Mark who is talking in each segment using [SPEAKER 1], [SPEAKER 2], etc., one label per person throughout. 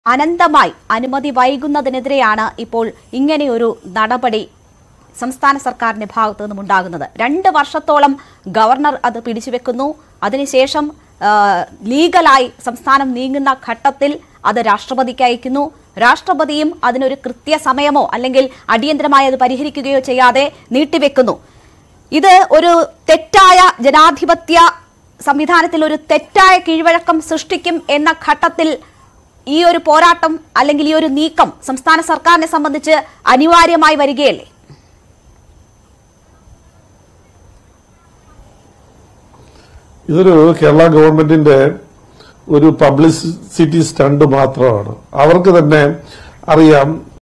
[SPEAKER 1] അനന്തമായി അനുമതി വൈകുന്നതിനെതിരെയാണ് ഇപ്പോൾ ഇങ്ങനെയൊരു നടപടി സംസ്ഥാന സർക്കാരിന്റെ ഭാഗത്തു നിന്നും ഉണ്ടാകുന്നത് രണ്ട് വർഷത്തോളം ഗവർണർ അത് പിടിച്ചുവെക്കുന്നു അതിനുശേഷം ആ, ലീഗലായി സംസ്ഥാനം നീങ്ങുന്ന ഘട്ടത്തിൽ അത് രാഷ്ട്രപതിക്ക് അയക്കുന്നു രാഷ്ട്രപതിയും അതിനൊരു കൃത്യസമയമോ അല്ലെങ്കിൽ അടിയന്തരമായി അത് പരിഹരിക്കുകയോ ചെയ്യാതെ നീട്ടിവെക്കുന്നു ഇത് ഒരു തെറ്റായ ജനാധിപത്യ സംവിധാനത്തിൽ ഒരു തെറ്റായ കീഴ്വഴക്കം സൃഷ്ടിക്കും എന്ന ഘട്ടത്തിൽ ഈ ഒരു പോരാട്ടം അല്ലെങ്കിൽ ഈ ഒരു നീക്കം സംസ്ഥാന സർക്കാരിനെ സംബന്ധിച്ച് അനിവാര്യമായി വരികയല്ലേ
[SPEAKER 2] ഇതൊരു കേരള ഗവൺമെന്റിന്റെ ഒരു പബ്ലിസിറ്റി സ്റ്റണ്ട് മാത്രമാണ് അവർക്ക് തന്നെ അറിയാം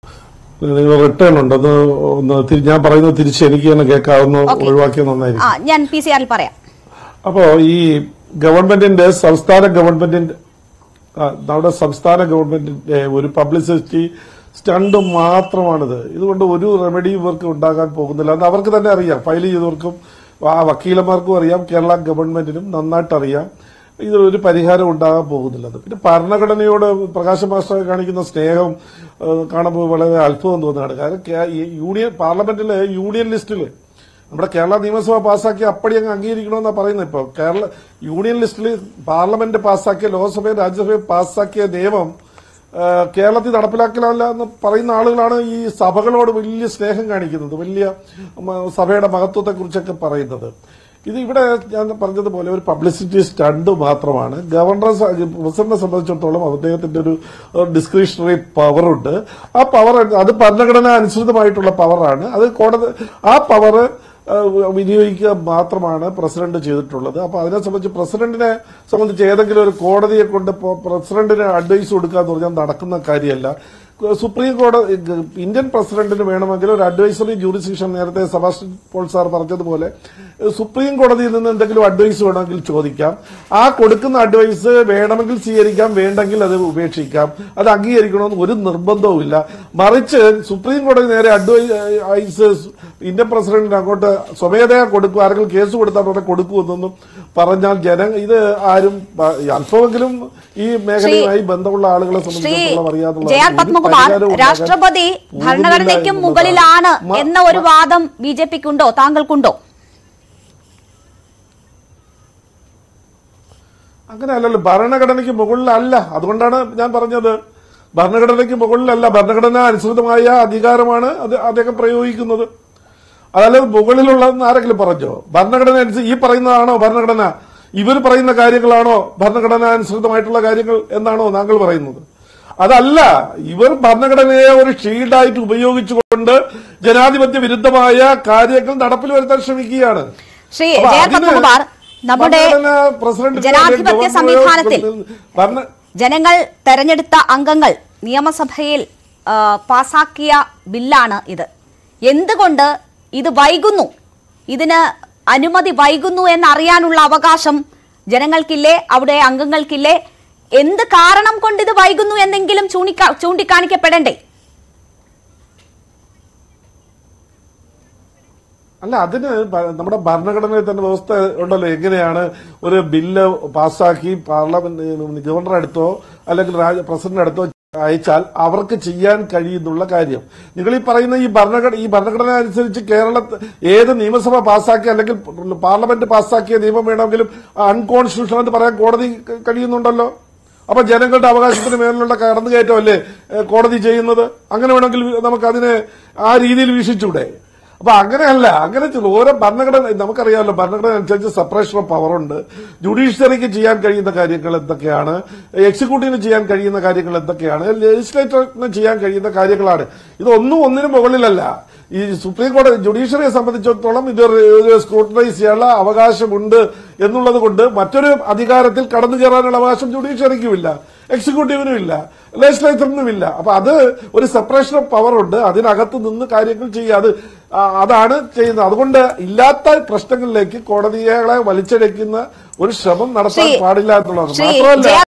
[SPEAKER 2] നിങ്ങൾ റിട്ടേൺ ഉണ്ട് ഒന്ന് ഒന്ന് തിരി- ഞാൻ പറയുന്നത് തിരിച്ച് എനിക്ക് തന്നെ കേൾക്കാവുന്ന
[SPEAKER 1] Okay.
[SPEAKER 2] ഒഴിവാക്കിയത് നന്നായിരിക്കും
[SPEAKER 1] ആ ഞാൻ പി സി ആറിൽ പറയാം
[SPEAKER 2] അപ്പോ ഈ ഗവൺമെന്റിന്റെ സംസ്ഥാന ഗവൺമെന്റിന്റെ ആ, നമ്മുടെ സംസ്ഥാന ഗവൺമെന്റിന്റെ ഒരു പബ്ലിസിറ്റി സ്റ്റണ്ട് മാത്രമാണിത് ഇതുകൊണ്ട് ഒരു റെമഡി ഇവർക്ക് ഉണ്ടാകാൻ പോകുന്നില്ല എന്ന് അവർക്ക് തന്നെ അറിയാം ഫയൽ ചെയ്തവർക്കും ആ വക്കീലന്മാർക്കും അറിയാം കേരള ഗവൺമെന്റിനും നന്നായിട്ട് അറിയാം ഇതിലൊരു പരിഹാരം ഉണ്ടാകാൻ പോകുന്നില്ല പിന്നെ ഭരണഘടനയോട് പ്രകാശ് മാസ്റ്റർ കാണിക്കുന്ന സ്നേഹം ആ, കാണുമ്പോൾ വളരെ അത്ഭുതം തോന്നുകയാണ് കാരണം കേ- ഈ യൂണിയൻ പാർലമെന്റിലെ യൂണിയൻ ലിസ്റ്റില് നമ്മുടെ കേരള നിയമസഭ പാസ്സാക്കി അപ്പടി അങ്ങ് അംഗീകരിക്കണമെന്നാണ് പറയുന്നത് ഇപ്പോൾ കേരള യൂണിയൻ ലിസ്റ്റിൽ പാർലമെന്റ് പാസ്സാക്കിയ ലോക്സഭയും രാജ്യസഭയും പാസ്സാക്കിയ നിയമം ആ, കേരളത്തിൽ നടപ്പിലാക്കലല്ല എന്ന് പറയുന്ന ആളുകളാണ് ഈ സഭകളോട് വലിയ സ്നേഹം കാണിക്കുന്നത് വലിയ ഉം, സഭയുടെ മഹത്വത്തെക്കുറിച്ചൊക്കെ പറയുന്നത് ഇത് ഇവിടെ ഞാൻ പറഞ്ഞതുപോലെ ഒരു പബ്ലിസിറ്റി സ്റ്റണ്ട് മാത്രമാണ് ഗവർണറെ സ- പ്രസിഡന്റിനെ സംബന്ധിച്ചിടത്തോളം അദ്ദേഹത്തിന്റെ ഒരു ഡിസ്ക്രിഷണറി പവറുണ്ട് ആ പവർ അത് ഭരണഘടന അനുസൃതമായിട്ടുള്ള പവറാണ് അത് കോടതി ആ പവർ വിനിയോഗിക്കുക മാത്രമാണ് പ്രസിഡന്റ് ചെയ്തിട്ടുള്ളത് അപ്പൊ അതിനെ സംബന്ധിച്ച് പ്രസിഡന്റിനെ സംബന്ധിച്ച് ഏതെങ്കിലും ഒരു കോടതിയെ കൊണ്ട് ഇപ്പോ പ്രസിഡന്റിന് അഡ്വൈസ് കൊടുക്കുക എന്ന് പറഞ്ഞാൽ നടക്കുന്ന കാര്യമല്ല സുപ്രീം കോടതി ഇന്ത്യൻ പ്രസിഡന്റിന് വേണമെങ്കിൽ ഒരു അഡ്വൈസറി ജൂറിസ്ഡിക്ഷൻ നേരത്തെ സെബാസ്റ്റ്യൻ പോൾ സാർ പറഞ്ഞതുപോലെ സുപ്രീം കോടതിയിൽ നിന്ന് എന്തെങ്കിലും അഡ്വൈസ് വേണമെങ്കിൽ ചോദിക്കാം ആ കൊടുക്കുന്ന അഡ്വൈസ് വേണമെങ്കിൽ സ്വീകരിക്കാം വേണ്ടെങ്കിൽ അത് ഉപേക്ഷിക്കാം അത് അംഗീകരിക്കണമെന്ന് ഒരു നിർബന്ധവുമില്ല മറിച്ച് സുപ്രീം കോടതി നേരെ അഡ്വൈസ് ഇന്ത്യൻ പ്രസിഡന്റിന് അങ്ങോട്ട് സ്വമേധയാ കൊടുക്കും ആരെങ്കിലും കേസ് കൊടുത്താൽ ഉടനെ കൊടുക്കുമെന്നൊന്നും പറഞ്ഞാൽ ജന ഇത് ആരും പ- അല്പമെങ്കിലും ഈ മേഖലയുമായി ബന്ധമുള്ള ആളുകളെ
[SPEAKER 1] ശ്രീ
[SPEAKER 2] സംബന്ധിച്ചിടത്തോളം അറിയാതുള്ള
[SPEAKER 1] ജെ ആർ
[SPEAKER 2] ഒരു
[SPEAKER 1] പത്മകുമാർ
[SPEAKER 2] പരിഹാരം ഉണ്ടാകാൻ
[SPEAKER 1] രാഷ്ട്രപതി
[SPEAKER 2] പോകുന്നില്ല
[SPEAKER 1] ഭരണഘടനയ്ക്കും
[SPEAKER 2] എന്നുള്ളതാണ്.
[SPEAKER 1] മുകളിലാണ്
[SPEAKER 2] മ-
[SPEAKER 1] എന്ന ഒരു വാദം ബി ജെ പിക്കുണ്ടോ താങ്കൾക്കുണ്ടോ
[SPEAKER 2] അങ്ങനെയല്ലല്ലോ ഭരണഘടനയ്ക്ക് മുകളിലല്ല അതുകൊണ്ടാണ് ഞാൻ പറഞ്ഞത് ഭരണഘടനയ്ക്ക് മുകളിലല്ല ഭരണഘടന അനുസൃതമായ അധികാരമാണ് അത് അദ്ദേഹം പ്രയോഗിക്കുന്നത് അതല്ലാതെ മുകളിലുള്ളതെന്ന് ആരെങ്കിലും പറഞ്ഞോ ഭരണഘടന അനുസരിച്ച് ഈ പറയുന്നതാണോ ഭരണഘടന ഇവർ പറയുന്ന കാര്യങ്ങളാണോ ഭരണഘടന അനുസൃതമായിട്ടുള്ള കാര്യങ്ങൾ എന്നാണോ താങ്കൾ പറയുന്നത് അതല്ല ഇവർ ഭരണഘടനയെ ഒരു ഷീൽഡായിട്ട് ഉപയോഗിച്ചുകൊണ്ട് ജനാധിപത്യ വിരുദ്ധമായ കാര്യങ്ങൾ നടപ്പിൽ വരുത്താൻ ശ്രമിക്കുകയാണ്
[SPEAKER 1] ശ്രീ
[SPEAKER 2] അപ്പൊ
[SPEAKER 1] ജെ ആർ
[SPEAKER 2] അതിന്
[SPEAKER 1] പത്മകുമാർ നമ്മുടെ
[SPEAKER 2] ഭരണഘടന പ്രസിഡന്റിനെ
[SPEAKER 1] ജനാധിപത്യ
[SPEAKER 2] ഗവർണറെയോ
[SPEAKER 1] സംവിധാനത്തിൽ
[SPEAKER 2] ഭരണ-
[SPEAKER 1] ജനങ്ങൾ തെരഞ്ഞെടുത്ത അംഗങ്ങൾ നിയമസഭയിൽ ആ, പാസാക്കിയ ബില്ലാണ് ഇത് എന്തുകൊണ്ട് ഇത് വൈകുന്നു ഇതിന് അനുമതി വൈകുന്നു എന്നറിയാനുള്ള അവകാശം ജനങ്ങൾക്കില്ലേ അവിടെ അംഗങ്ങൾക്കില്ലേ എന്ത് കാരണം കൊണ്ട് ഇത് വൈകുന്നു എന്നെങ്കിലും ചൂണ്ടിക്കാ ചൂണ്ടിക്കാണിക്കപ്പെടണ്ടേ
[SPEAKER 2] അല്ല അതിന് ഭ- നമ്മുടെ ഭരണഘടനയിൽ തന്നെ വ്യവസ്ഥ ഉണ്ടല്ലോ എങ്ങനെയാണ് ഒരു ബില്ല് പാസ്സാക്കി പാർലമെന്റ് ഗവർണർ അടുത്തോ അല്ലെങ്കിൽ രാജ- പ്രസിഡന്റ് അടുത്തോ അയച്ചാൽ അവർക്ക് ചെയ്യാൻ കഴിയുന്നുള്ള കാര്യം നിങ്ങൾ ഈ പറയുന്ന ഈ ഭരണഘടന ഈ ഭരണഘടന അനുസരിച്ച് കേരള ഏത് നിയമസഭ പാസ്സാക്കിയ അല്ലെങ്കിൽ പാർലമെന്റ് പാസ്സാക്കിയ നിയമം വേണമെങ്കിലും അൺകോൺസ്റ്റിറ്റ്യൂഷൻ എന്ന് പറയാൻ കോടതി ക- കഴിയുന്നുണ്ടല്ലോ അപ്പൊ ജനങ്ങളുടെ അവകാശത്തിന് മേലുള്ള കടന്നുകയറ്റമല്ലേ ഏഹ്, കോടതി ചെയ്യുന്നത് അങ്ങനെ വേണമെങ്കിൽ നമുക്ക് അതിനെ ആ രീതിയിൽ വീക്ഷിച്ചൂടെ അപ്പൊ അങ്ങനെയല്ല അങ്ങനെ ചെയ്തു. ഓരോ ഭരണഘടന നമുക്കറിയാമല്ലോ ഭരണഘടന അനുസരിച്ച് സെപ്പറേഷൻ ഓഫ് പവർ ഉണ്ട് ജുഡീഷ്യറിക്ക് ചെയ്യാൻ കഴിയുന്ന കാര്യങ്ങൾ എന്തൊക്കെയാണ് എക്സിക്യൂട്ടീവിന് ചെയ്യാൻ കഴിയുന്ന കാര്യങ്ങൾ എന്തൊക്കെയാണ് ലെജിസ്ലേറ്ററിന് ചെയ്യാൻ കഴിയുന്ന കാര്യങ്ങളാണ് ഇതൊന്നും ഒന്നിനും മുകളിലല്ല ഈ സുപ്രീം കോടതി ജുഡീഷ്യറിയെ സംബന്ധിച്ചിടത്തോളം ഇത് സ്ക്രൂട്ടനൈസ് ചെയ്യാനുള്ള അവകാശമുണ്ട് എന്നുള്ളത് കൊണ്ട് മറ്റൊരു അധികാരത്തിൽ കടന്നു കയറാനുള്ള അവകാശം ജുഡീഷ്യറിക്കുമില്ല എക്സിക്യൂട്ടീവിനും ഇല്ല ലെജിസ്ലേച്ചറിനും ഇല്ല അപ്പൊ അത് ഒരു സെപ്പറേഷൻ ഓഫ് പവർ ഉണ്ട് അതിനകത്ത് നിന്ന് കാര്യങ്ങൾ ചെയ്യുക അത് ആ, അതാണ് ചെയ്യുന്നത് അതുകൊണ്ട് ഇല്ലാത്ത പ്രശ്നങ്ങളിലേക്ക് കോടതികളെ വലിച്ചഴക്കുന്ന ഒരു ശ്രമം നടത്താൻ
[SPEAKER 1] ശ്രീ-
[SPEAKER 2] പാടില്ല എന്നുള്ളതാണ്
[SPEAKER 1] ശ്രീ
[SPEAKER 2] മാത്രമല്ല
[SPEAKER 1] ജെ